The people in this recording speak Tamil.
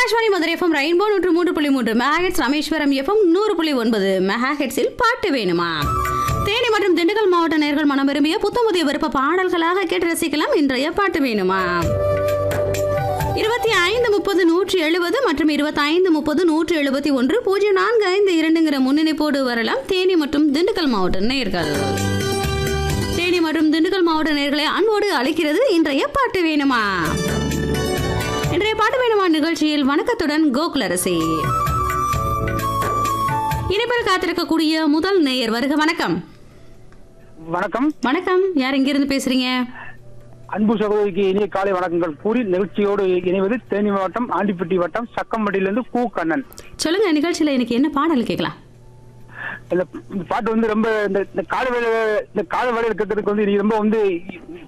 ஆகாஷ்வாணி மதுரை எஃப்எம் ரெயின்போ நூற்று மூன்று புள்ளி மூன்று மெகாஹெட்ஸ் ராமேஸ்வரம் எஃப்எம் நூறு புள்ளி ஒன்பது மெகாஹெட்ஸில் பாட்டு வேணுமா தேனி மற்றும் திண்டுக்கல் மாவட்ட நேர்கள் மனம் விரும்பிய புத்தம் புதிய விருப்ப பாடல்களாக கேட்டு ரசிக்கலாம் இன்றைய பாட்டு வேணுமா இருபத்தி ஐந்து முப்பது நூற்றி எழுபது மற்றும் இருபத்தி ஐந்து முப்பது நூற்றி எழுபத்தி ஒன்று பூஜ்ஜியம் நான்கு ஐந்து இரண்டுங்கிற முன்னிணைப்போடு வரலாம் தேனி மற்றும் திண்டுக்கல் மாவட்ட நேர்கள் தேனி மற்றும் திண்டுக்கல் மாவட்ட நேர்களை அன்போடு அழைக்கிறது இன்றைய பாட்டு வேணுமா இன்றைய பாட்டு வேணுமா நிகழ்ச்சியில் வணக்கத்துடன் கோகுலரசி இணைப்பில் காத்திருக்கக்கூடிய முதல் நேயர் வருக வணக்கம் வணக்கம் வணக்கம் யார் இங்கிருந்து பேசுறீங்க அன்பு சகோதரிக்கு இனிய காலை வணக்கங்கள் கூறி நிகழ்ச்சியோடு இணைவது தேனி மாவட்டம் ஆண்டிப்பட்டி வட்டம் சக்கம்பட்டியிலிருந்து கு கண்ணன் சொல்லுங்க நிகழ்ச்சியில எனக்கு என்ன பாடல் கேட்கலாம் இந்த இந்த பாட்டு வந்து ரொம்ப இந்த இந்த கால வேலை இந்த கால வேலை இருக்கிறதுக்கு வந்து இது ரொம்ப வந்து